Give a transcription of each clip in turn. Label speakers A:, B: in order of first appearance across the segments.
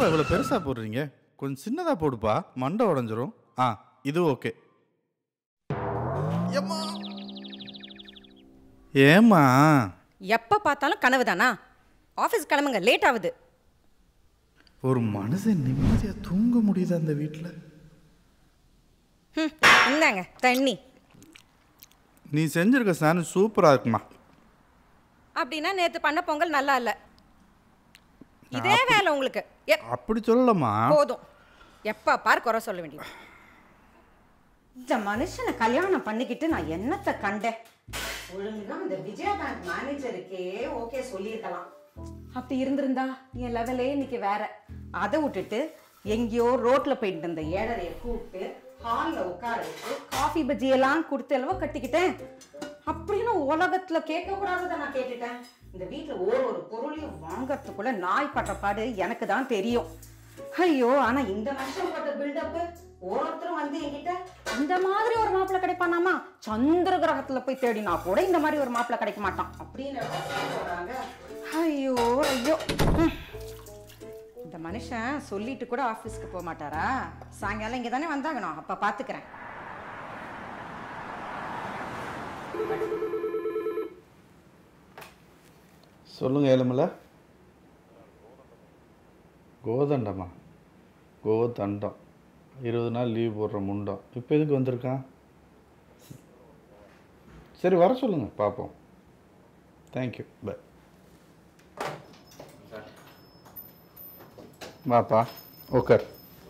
A: என்னப்பா இவ்வளோ பெருசாக போடுறீங்க கொஞ்சம் சின்னதாக போடுப்பா மண்டை உடஞ்சிரும் ஆ இது ஓகே ஏம்மா ஏம்மா
B: எப்போ பார்த்தாலும் கனவு தானா ஆஃபீஸ் கிளம்புங்க லேட் ஆகுது
A: ஒரு மனுஷன் நிம்மதியாக தூங்க முடியுது அந்த வீட்டில்
B: ம் இந்தாங்க தண்ணி
A: நீ செஞ்சிருக்க சாணம் சூப்பராக இருக்குமா
B: அப்படின்னா நேற்று பண்ண பொங்கல் நல்லா இல்லை இதே வேலை உங்களுக்கு எ
A: அப்படி சொல்லலாமா
B: போதும் எப்போ பார் குறை சொல்ல வேண்டியது இந்த மனுஷனை கல்யாணம் பண்ணிக்கிட்டு நான் என்னத்தை கண்டேன் ஒழுங்கா இந்த விஜயா பேங்க் மேனேஜருக்கே ஓகே சொல்லியிருக்கலாம் அப்படி இருந்திருந்தா என் லெவலே இன்னைக்கு வேற அதை விட்டுட்டு எங்கேயோ ரோட்ல போயிட்டு இருந்த ஏழரைய கூப்பிட்டு ஹாலில் உட்கார வச்சு காஃபி பஜ்ஜி எல்லாம் கொடுத்து எல்லாம் கட்டிக்கிட்டேன் அப்படின்னு உலகத்துல கேட்க கூடாததை நான் கேட்டுட்டேன் இந்த வீட்டுல ஒரு ஒரு பொருளையும் வாங்கறதுக்குள்ள நாய் பட்ட பாடு எனக்கு தான் தெரியும் ஐயோ ஆனா இந்த வருஷம் போட்ட பில்டப் ஒருத்தரும் வந்து என்கிட்ட இந்த மாதிரி ஒரு மாப்பிள்ளை கிடைப்பானாமா சந்திர கிரகத்துல போய் தேடினா கூட இந்த மாதிரி ஒரு மாப்பிள்ளை கிடைக்க மாட்டான் அப்படின்னு சொல்றாங்க ஐயோ ஐயோ ம். இந்த மனுஷன் சொல்லிட்டு கூட ஆஃபீஸ்க்கு போக மாட்டாரா சாயங்காலம் இங்கே தானே வந்தாகணும் அப்போ பார்த்துக்கிறேன்
A: சொல்லுங்க ஏழுமலை கோதண்டமா கோதண்டம் இருபது நாள் லீவ் போடுற முண்டம் இப்போ எதுக்கு வந்திருக்கான் சரி வர சொல்லுங்க பார்ப்போம் தேங்க்யூ பை வாப்பா உட்கார்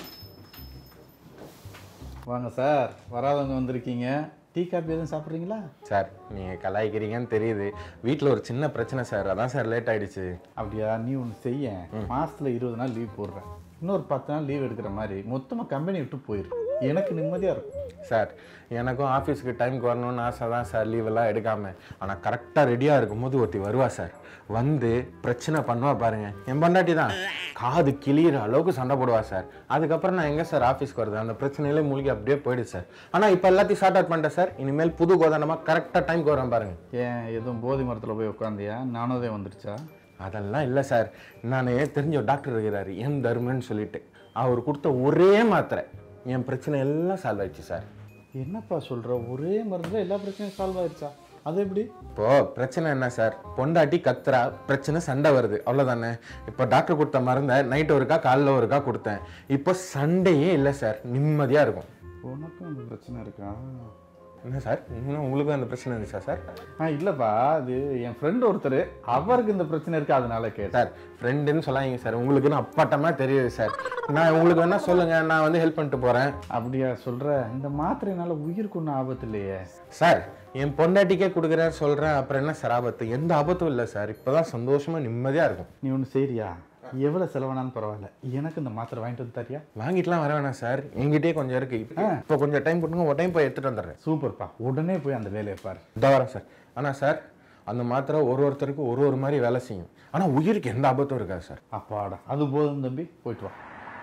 A: வாங்க சார் வராதவங்க வந்திருக்கீங்க டீ காப்பி எதுவும் சாப்பிட்றீங்களா
C: சார் நீங்கள் கலாய்க்கிறீங்கன்னு தெரியுது வீட்டில் ஒரு சின்ன பிரச்சனை சார் அதான் சார் லேட் ஆயிடுச்சு
A: அப்படியா நீ ஒன்று செய்ய மாசத்துல இருபது நாள் லீவ் போடுறேன் இன்னொரு பத்து நாள் லீவ் எடுக்கிற மாதிரி மொத்தமாக கம்பெனி விட்டு போயிரு எனக்கு நிம்மதியாக இருக்கும்
C: சார் எனக்கும் ஆஃபீஸுக்கு டைம்க்கு வரணும்னு ஆசை தான் சார் லீவெல்லாம் எடுக்காம ஆனால் கரெக்டாக ரெடியாக இருக்கும்போது ஒருத்தி வருவா சார் வந்து பிரச்சனை பண்ணுவா பாருங்க என் பொண்டாட்டி தான் காது கிளியிற அளவுக்கு சண்டை போடுவா சார் அதுக்கப்புறம் நான் எங்கே சார் ஆஃபீஸ்க்கு வருது அந்த பிரச்சனையிலே மூழ்கி அப்படியே போயிடுது சார் ஆனால் இப்போ எல்லாத்தையும் ஷார்ட் அவுட் பண்ணிட்டேன் சார் இனிமேல் புது கோதானமாக கரெக்டாக டைம்க்கு வரேன் பாருங்க
A: ஏன் எதுவும் போதி மரத்தில் போய் உட்காந்தியா நானதே வந்துடுச்சா
C: அதெல்லாம் இல்லை சார் நான் தெரிஞ்ச ஒரு டாக்டர் இருக்கிறாரு என் தர்மன்னு சொல்லிட்டு அவர் கொடுத்த ஒரே மாத்திரை என் பிரச்சனை எல்லாம் சால்வ் ஆயிடுச்சு சார்
A: என்னப்பா சொல்கிற ஒரே மருந்துல எல்லா பிரச்சனையும் சால்வ் ஆயிடுச்சா அது எப்படி
C: இப்போ பிரச்சனை என்ன சார் பொண்டாட்டி கத்துறா பிரச்சனை சண்டை வருது அவ்வளோதானே இப்போ டாக்டர் கொடுத்த மருந்தை நைட் ஒருக்கா காலைல ஒருக்கா கொடுத்தேன் இப்போ சண்டையே இல்லை சார் நிம்மதியாக இருக்கும்
A: உனக்கும் அந்த பிரச்சனை இருக்கா
C: என்ன சார் இன்னும் உங்களுக்கும் அந்த பிரச்சனை இருந்துச்சா சார்
A: ஆ இல்லைப்பா அது என் ஃப்ரெண்ட் ஒருத்தர் அவருக்கு இந்த பிரச்சனை இருக்கு அதனால கேட்டேன்
C: சார் ஃப்ரெண்டுன்னு சொல்லாதீங்க சார் உங்களுக்குன்னு அப்பட்டமாக தெரியுது சார் நான் உங்களுக்கு வேணா சொல்லுங்கள் நான் வந்து ஹெல்ப் பண்ணிட்டு போகிறேன்
A: அப்படியா சொல்கிற இந்த மாத்திரைனால உயிருக்கு ஒன்றும் ஆபத்து இல்லையே
C: சார் என் பொண்டாட்டிக்கே கொடுக்குறேன் சொல்கிறேன் அப்புறம் என்ன சார் ஆபத்து எந்த ஆபத்தும் இல்லை சார் இப்போ தான் சந்தோஷமாக நிம்மதியாக இருக்கும்
A: நீ ஒன்று செய்றியா எவ்வளோ செலவானாலும் பரவாயில்ல எனக்கு இந்த மாத்திரை வாங்கிட்டு வந்து தரியா
C: வாங்கிட்டுலாம் வர வேணாம் சார் என்கிட்டயே கொஞ்சம் இருக்கு இப்போ கொஞ்சம் டைம் கொடுங்க ஒரு டைம் போய் எடுத்துகிட்டு வந்துடுறேன்
A: சூப்பர்ப்பா உடனே போய் அந்த வேலையை பாரு
C: இதோ வரேன் சார் ஆனால் சார் அந்த மாத்திரை ஒரு ஒருத்தருக்கு ஒரு ஒரு மாதிரி வேலை செய்யும் ஆனால் உயிருக்கு எந்த ஆபத்தும் இருக்காது சார்
A: அப்பாடா அது போதும் தம்பி போயிட்டு வா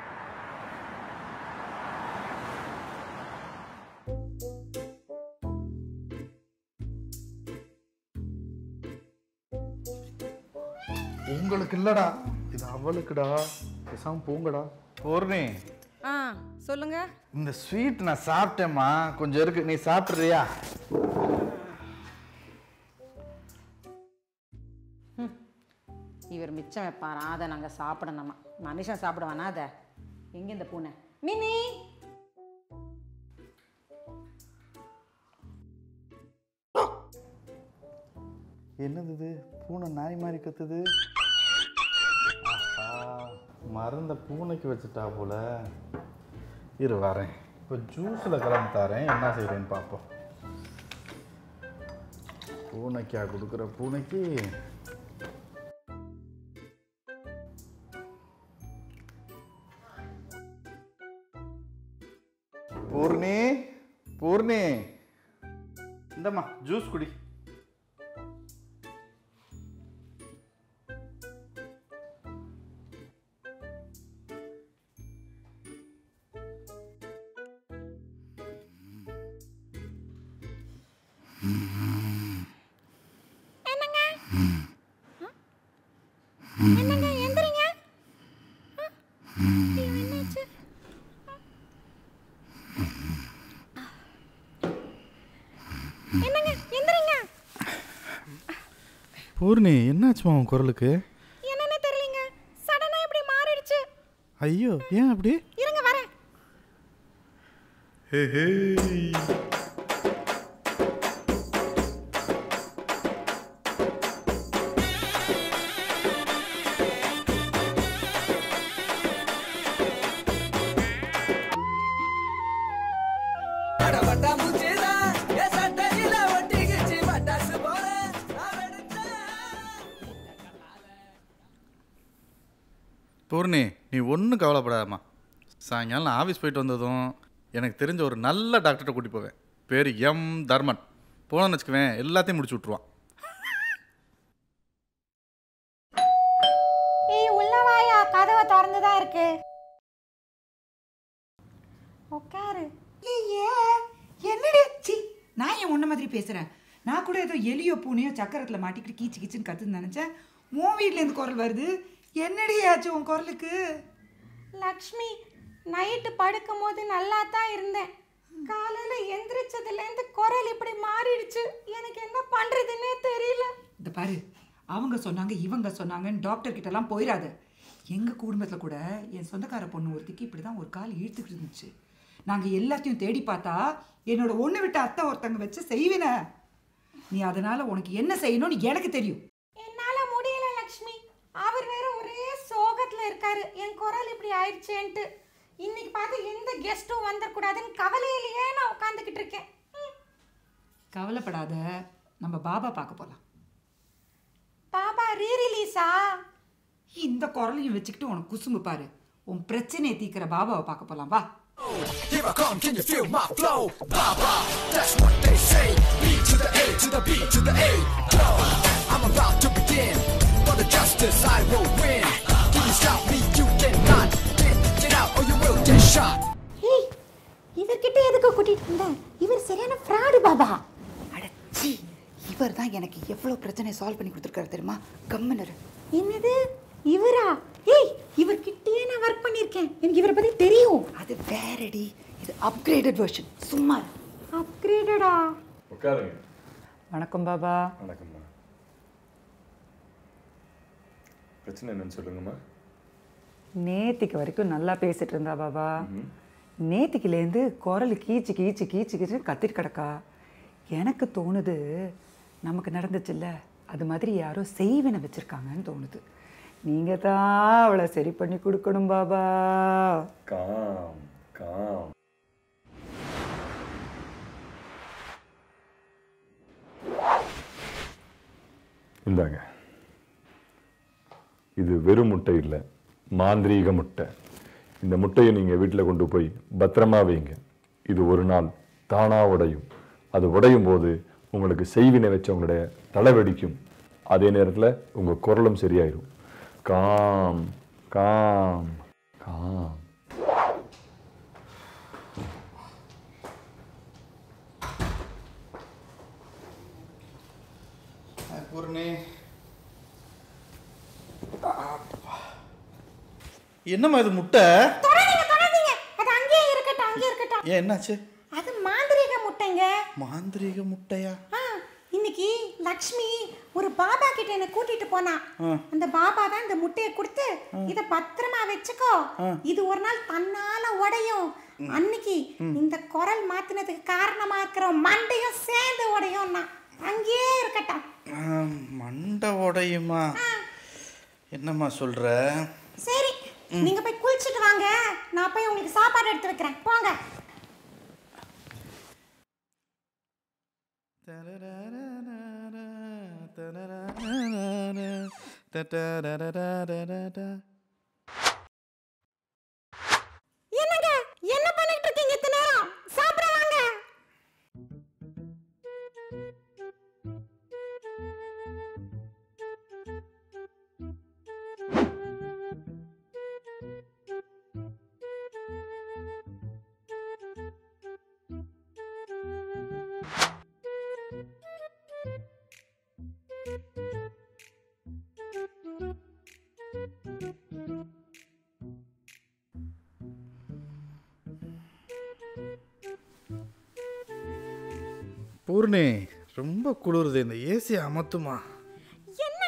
A: உங்களுக்கு இல்லடா இது அவளுக்குடா பேசாம போங்கடா பூர்ணி
B: ஆ சொல்லுங்க
A: இந்த ஸ்வீட் நான் சாப்பிட்டேம்மா கொஞ்சம் இருக்கு நீ சாப்பிட்றியா
B: இவர் மிச்சம் வைப்பாராம் அதை நாங்கள் சாப்பிடணுமா மனுஷன் சாப்பிடுவானா அதை எங்கே இந்த பூனை மினி
A: என்னது இது பூனை நாய் மாதிரி கத்துது ஆஹா, மருந்த பூனைக்கு வச்சுட்டா போல இரு வரேன் இப்போ ஜூஸில் கலந்து தரேன் என்ன செய்கிறேன்னு பார்ப்போம் பூனைக்கா கொடுக்குற பூனைக்கு பூர்ணி பூர்ணி இந்தம்மா ஜூஸ் குடி பூர்ணி என்னாச்சுமா உன் குரலுக்கு
B: என்னன்னு தெரியலங்க சடனா இப்படி மாறிடுச்சு
A: ஐயோ ஏன் அப்படி
B: இருங்க வரேன்
D: படபட்டா மூச்சுதா, என் சட்டையில ஒட்டிக்கிச்சு பட்டாசு போல நான் வெடிச்சேன்.
A: பூர்ணி நீ ஒன்றும் கவலைப்படாதம்மா சாயங்காலம் நான் ஆஃபீஸ் போயிட்டு வந்ததும் எனக்கு தெரிஞ்ச ஒரு நல்ல டாக்டர்கிட்ட கூட்டி போவேன் பேர் எம் தர்மன் போனேன்னு வச்சுக்குவேன் எல்லாத்தையும் முடிச்சு விட்ருவான்
B: ஏய் உள்ள வாயா கதவை திறந்துதான் இருக்கு உட்காரு
E: ஐயே, என்னடி சி நான் ஏன் உன்ன மாதிரி பேசுறேன் நான் கூட ஏதோ எலியோ பூனையோ சக்கரத்துல மாட்டிக்கிட்டு கீச்சு கீச்சுன்னு கத்துன்னு நினைச்சேன் உன் வீட்ல இருந்து குரல் வருது என்னடி ஆச்சு உன் குரலுக்கு
B: லக்ஷ்மி நைட்டு படுக்கும் போது நல்லா தான் இருந்தேன் காலையில எந்திரிச்சதுலேருந்து குரல் இப்படி மாறிடுச்சு எனக்கு என்ன பண்றதுன்னே தெரியல
E: இந்த பாரு அவங்க சொன்னாங்க இவங்க சொன்னாங்கன்னு டாக்டர் கிட்ட எல்லாம் போயிடாத எங்க குடும்பத்துல கூட என் சொந்தக்கார பொண்ணு ஒருத்திக்கு இப்படிதான் ஒரு கால் இழுத்துக்கிட்டு இருந்துச்சு நாங்க எல்லாத்தையும் தேடி பார்த்தா என்னோட ஒண்ணு விட்ட அத்தை ஒருத்தங்க வச்சு செய்வின நீ அதனால உனக்கு என்ன செய்யணும்னு எனக்கு தெரியும்
B: என்னால முடியல லக்ஷ்மி அவர் வேற ஒரே சோகத்துல இருக்காரு என் குரல் இப்படி ஆயிடுச்சேன்ட்டு இன்னைக்கு பார்த்து எந்த கெஸ்ட்டும் வந்துடக்கூடாதுன்னு கவலையிலேயே நான் உட்காந்துக்கிட்டு இருக்கேன் ம்.
E: கவலைப்படாத நம்ம பாபா பார்க்க போலாம்
B: பாபா ரீ ரிலீஸா
E: இந்த குரலையும் வச்சுக்கிட்டு உனக்கு குசும்பு பாரு உன் பிரச்சனையை தீக்கிற பாபாவை பார்க்க போலாம் வா
D: Here I come, can you feel my flow? Baba, that's what they say. B to the A to the B to the A. Go. I'm about to begin. For the justice, I will win. Can you stop me? You cannot. Get, get out or you will get shot.
B: ஏய் இவர்கிட்ட எதுக்கு கூட்டிட்டு வந்தேன் இவர் சரியான fraud Baba
E: அடச்சி இவர் தான் எனக்கு எவ்வளோ பிரச்சனையை சால்வ் பண்ணி கொடுத்துருக்காரு தெரியுமா கம்மனர்
B: என்னது இவரா ஏய் இவர்கிட்டயே நான் ஒர்க் பண்ணியிருக்கேன் எனக்கு இவரை பத்தி தெரியும்
E: அது வேறடி இது அப்கிரேடட் வெர்ஷன் சும்மா இரு.
B: அப்கிரேடடா
C: உட்காருங்க
E: வணக்கம் பாபா
C: வணக்கம்மா பிரச்சனை என்னன்னு சொல்லுங்கம்மா
E: நேத்திக்கு வரைக்கும் நல்லா பேசிட்டு இருந்தா பாபா நேத்திக்கிலேருந்து குரல் கீச்சு கீச்சு கீச்சு கீச்சு கத்திட்டு கிடக்கா எனக்கு தோணுது நமக்கு நடந்துச்சுல்ல அது மாதிரி யாரோ செய்வினை வச்சிருக்காங்கன்னு தோணுது நீங்க தான் அவளை சரி பண்ணி கொடுக்கணும் பாபா
C: காம் காம் இந்தாங்க இது வெறும் முட்டை இல்லை மாந்திரீக முட்டை இந்த முட்டையை நீங்கள் வீட்டில் கொண்டு போய் பத்திரமா வைங்க இது ஒரு நாள் தானா உடையும் அது உடையும் போது உங்களுக்கு செய்வினை வச்சவங்களுடைய தலை வெடிக்கும் அதே நேரத்தில் உங்கள் குரலும் சரியாயிரும் காம் காம் காம்
A: பூர்ணி என்னம்மா இது முட்டை
B: தொடாதீங்க தொடாதீங்க அது அங்கேயே இருக்கட்டும் அங்கேயே இருக்கட்டும்
A: ஏன் என்னாச்சு
B: அது மாந்திரீக முட்டைங்க
A: மாந்திரீக முட்டையா
B: ஆ, இன்னைக்கு லக்ஷ்மி ஒரு பாபா கிட்ட என்ன கூட்டிட்டு போனா அந்த பாபா தான் இந்த முட்டையை கொடுத்து இத பத்திரமா வச்சுக்கோ இது ஒரு நாள் தன்னால உடையும் அன்னைக்கு இந்த குரல் மாத்தினதுக்கு காரணமா இருக்கிற மண்டையும் சேர்ந்து உடையும் அங்கேயே இருக்கட்டும்
A: ஆ, மண்டை உடையுமா என்னம்மா சொல்ற
B: சரி நீங்க போய் குளிச்சுட்டு வாங்க நான் போய் உங்களுக்கு சாப்பாடு எடுத்து வைக்கிறேன் போங்க என்னங்க என்ன பண்ணிட்டு இருக்கீங்க இத்தனை நேரம் சாப்பிட வாங்க
A: பூர்ணி ரொம்ப குளிருது இந்த ஏசி அமத்துமா
B: என்ன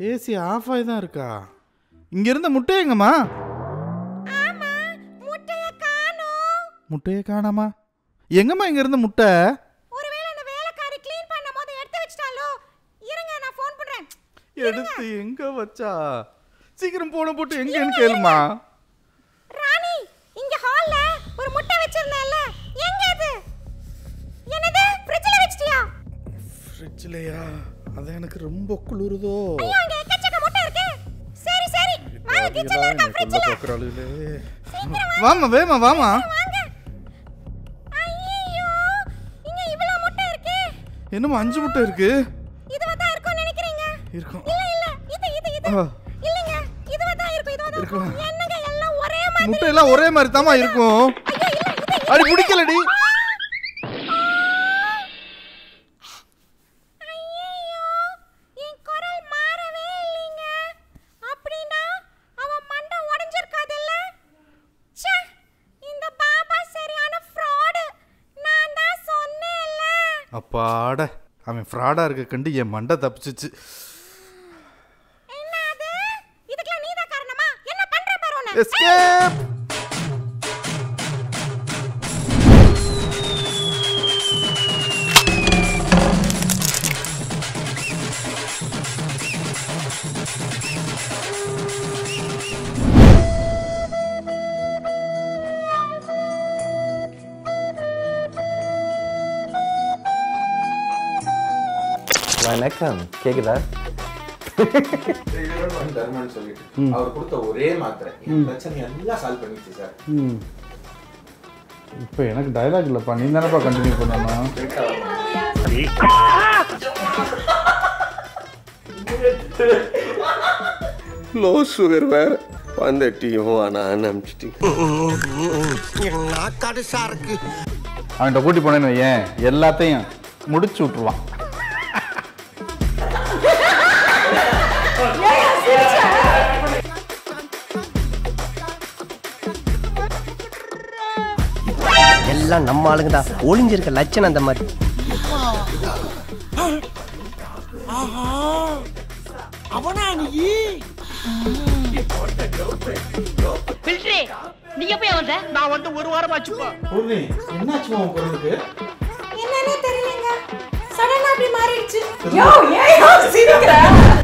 A: ஏசி ஆஃப் ஆகி தான் இருக்கா இங்க இருந்த முட்டை எங்கம்மா
B: ஆமா முட்டைய காணோம்
A: முட்டையை காணாமா எங்கம்மா இங்க இருந்த முட்டை
B: ஒருவேளை அந்த வேலைக்காரி க்ளீன் பண்ணும்போது எடுத்து வச்சிட்டாலோ இருங்க நான் ஃபோன் பண்றேன்
A: எடுத்து எங்க வச்சா சீக்கிரம் போன போட்டு எங்கன்னு கேளுமா
B: ராணி இங்க ஹால்ல ஒரு முட்டை வச்சிருந்தேன்ல எங்க அது என்னது ஃப்ரிட்ஜ்ல வச்சிட்டியா
A: ஃப்ரிட்ஜ்லையா அது எனக்கு ரொம்ப குளிருதோ
B: ஐயோ அங்க எக்கச்சக்க முட்டை இருக்கு சரி சரி வாங்க கிச்சன்ல இருக்க ஃப்ரிட்ஜ்ல
A: வாமா வேமா வாமா
B: வாங்க ஐயோ இங்க இவ்ளோ முட்டை இருக்கு
A: என்னம்மா அஞ்சு முட்டை இருக்கு
B: இதுவா தான் இருக்கும்னு நினைக்கிறீங்க
A: இருக்கும்
B: இல்ல இல்ல இது இது இது
A: ஆ.
B: இல்லங்க இதுவா தான் இருக்கும் இதுவா தான் இருக்கும்
A: இருக்கும்.
B: என்னங்க எல்லாம் ஒரே மாதிரி
A: முட்டை எல்லாம் ஒரே மாதிரி தாமா இருக்கும்
B: ஐயோ இல்ல இது இது
A: அடி பிடிக்கலடி
B: ஐயையோ, என் குரல் மாறவே இல்லைங்க. அப்படின்னா, அவன் மண்டை உடைஞ்சிருக்காதுல்ல? ச்சே, இந்த பாபா சரியான fraud. நான் தான் சொன்னேன்ல.
A: அப்பாட அவன் ஃப்ராடா இருக்க கண்டு என் மண்டை தப்பிச்சிச்சு
B: என்ன அது? இதுக்கெல்லாம் நீதான் காரணமா? என்ன பண்ற பாரு உன்னை.
A: எஸ்கேப்
C: வணக்கம் கேக்குதா தர்மன் சொல்லிட்டு அவர் கொடுத்த ஒரே மாத்திரை என் பிரச்சனை எல்லாம் சால்வ் பண்ணிச்சு சார்
A: இப்போ எனக்கு டைலாக் இல்லைப்பா நீ தானேப்பா கண்டினியூ பண்ணணும்
F: லோ சுகர் வேற வந்த டீயும் ஆனால் அனுப்பிச்சிட்டீங்க
A: அவன்கிட்ட கூட்டி போனேன்னு ஏன் எல்லாத்தையும் முடிச்சு விட்டுருவான்
G: எல்லாம் நம்ம ஆளுங்க தான் ஒளிஞ்சிருக்க லட்சணம் அந்த மாதிரி
H: பில்ட்ரி நீ எப்ப வந்த நான் வந்து ஒரு வாரம் ஆச்சுப்பா
A: என்னாச்சுமா உன் குரலுக்கு
B: என்னன்னே தெரியலங்க. sudden ஆ அப்படி மாறிடுச்சு.
E: யோ ஏன் சிரிக்கிற